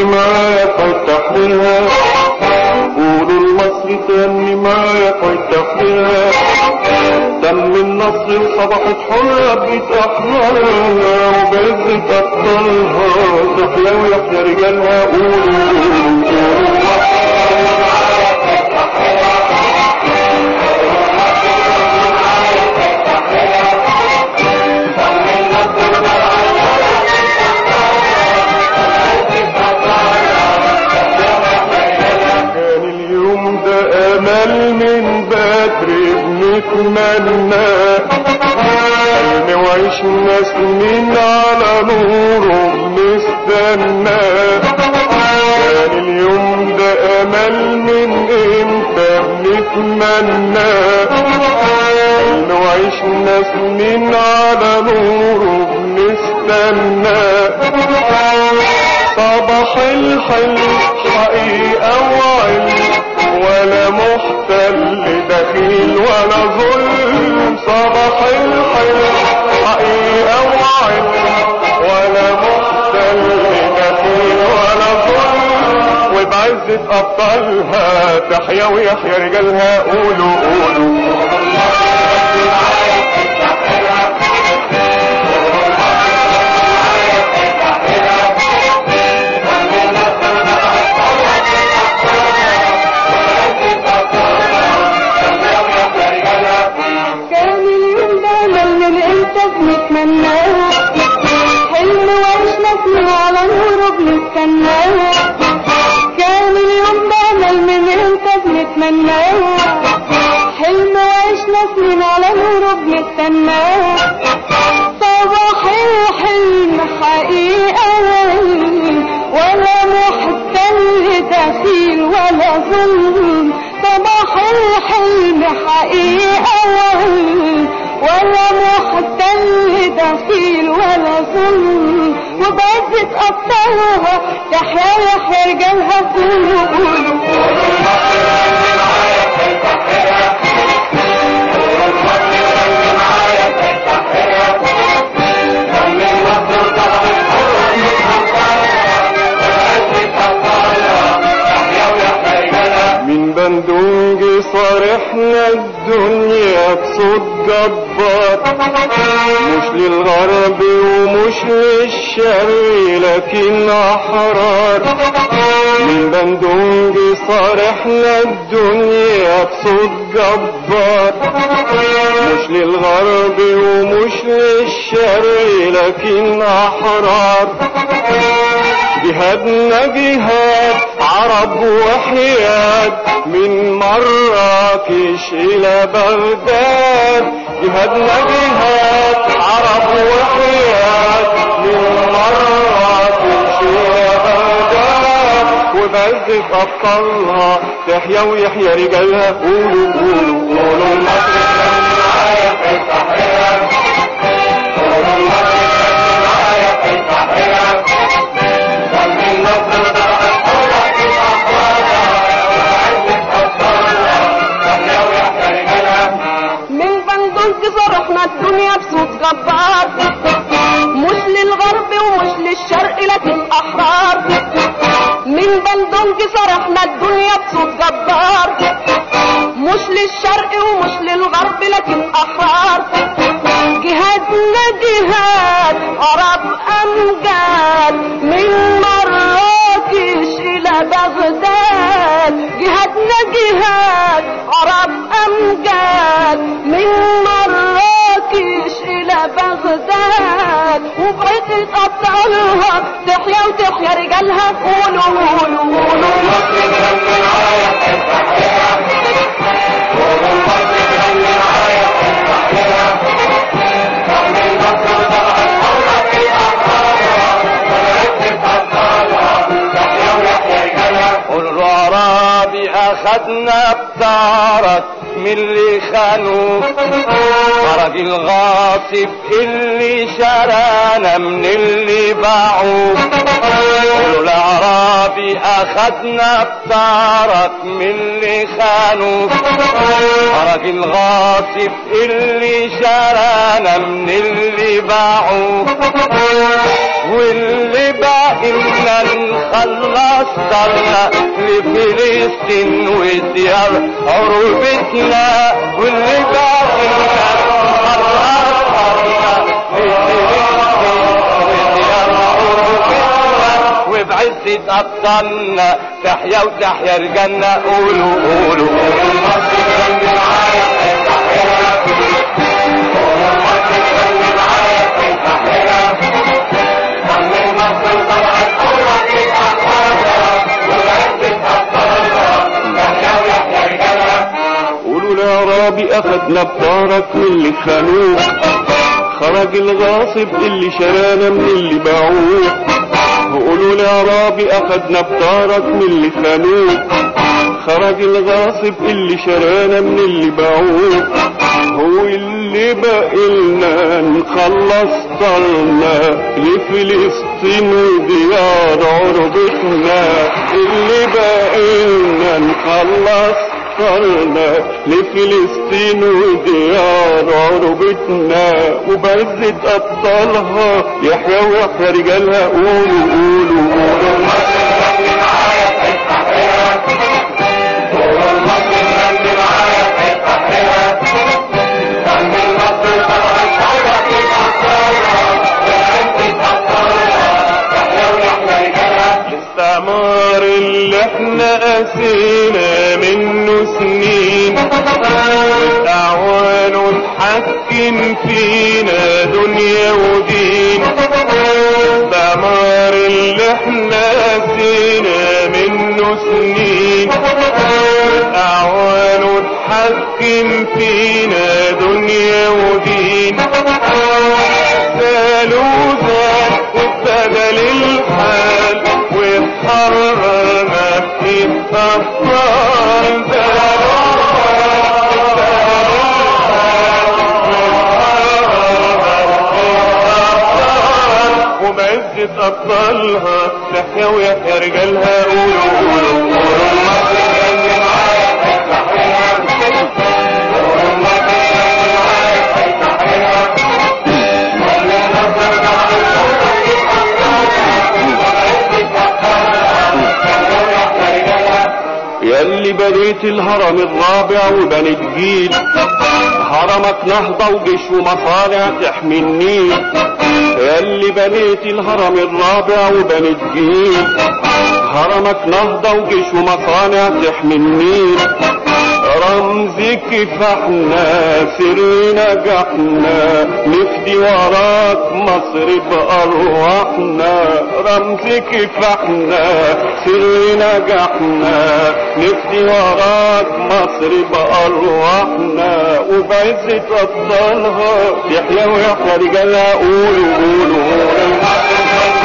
معايا فتح لها قولوا المصري تاني معايا فتح لها دم النصر وصبحت حرة بيت أحرارها وبعزة أبطالها تحيا ويحيا رجالها قولوا قولوا قولوا كان اليوم ده امل من بدري بنتمنى حلم وعشنا سنين على نوره بنستنى كان اليوم ده امل من امتى بنتمنى حلم وعشنا سنين على نوره بنستنى صباح الحلم حقيقة وعلم ولا محتل دخيل ولا ظلم صباح الحلم حقيقة وعلم ولا محتل دخيل ولا ظلم وبعزة أبطالها تحيا ويحيا رجالها قولوا قولوا كان اليوم ده امل من امتى بنتمناه حلم وعشنا سنين على نوره بنستناه كان اليوم ده امل من امتى بنتمناه حلم وعشنا سنين على نوره بنستناه صباح الحلم حقيقة ولا محتل دخيل ولا ظلم صباح الحلم حقيقة ولا محتل دخيل ولا ظلم وبعزة أبطالها تحيا يحيا رجالها قولوا قولوا من بندونج صارحنا الدنيا بصوت جبار مش للغرب ومش للشرق لكن احرار من بندونج صارحنا الدنيا بصوت جبار مش للغرب ومش للشرق لكن احرار جهادنا جهاد عرب وحياد من مراكش الى بغداد جهادنا جهاد عرب وحياد من مراكش الى بغداد وبعزة ابطالها تحيا ويحيا رجالها قولوا قولوا قولوا المصري كان معايا في التحرير قولوا المصري كان معايا في التحرير من بندونك فرحنا الدنيا بصوت جبار مش للغرب ومش للشرق لكن احرار من بندونك فرحنا الدنيا بصوت جبار مش للشرق ومش للغرب لكن احرار جهادنا جهاد عرب امجاد من مراكش الى بغداد جهادنا جهاد عرب امجاد من مراكش الى بغداد وبعزة ابطالها تحيا وتحيا رجالها قولوا قولوا قولوا العرابي اخدنا بطارك من اللي خانوك خرج الغاصب اللي شرانا من اللي باعوك قولوا العرابي اخدنا بطارك من اللي خانوك خرج الغاصب اللي شرانا من اللي باعوك واللي باقي لنا نخلص وصلنا لفلسطين وديار عروبتنا واللي باقي وبعزة أبطالنا تحيا وتحيا الجنة قولوا قولوا قولوا الأعرابي أخدنا بطارك من اللي خانوه خرج الغاصب اللي شرانا من اللي باعوه قولوا الأعرابي أخدنا بطارك من اللي خانوه خرج الغاصب اللي شرانا من اللي باعوه هو اللي بقلنا نخلص طرنا لفلسطين وديار عربتنا اللي بقلنا نخلص طرنا لفلسطين وديار عربتنا وبعزة أبطالها يحيى ويحيى رجالها قولوا قولوا قولوا الاستعمار اللي احنا قاسينا منه سنين واعوانه نحكم فينا دنيا ودين الاستعمار اللي احنا قاسينا منه سنين اعوانه نحكم فينا دنيا ودين زالوا زال وابتدى للحال واتحررنا في الأبطال وبعزة أبطالها تحيا ويحيا رجالها قولوا قولوا قولوا ياللي بنيت الهرم الرابع وبنيت جيل هرمك نهضة وجيش ومصانع تحمي النيل ياللي بنيت الهرم الرابع وبنيت جيل هرمك نهضة وجيش ومصانع تحمي النيل رمزك فاحنا سر نجحنا نفدي وراك مصر بأرواحنا رمزك فاحنا سر نجحنا نفدي وراك مصر بأرواحنا وبعزة أبطالها يحيى ويحيى رجالها قولوا قولوا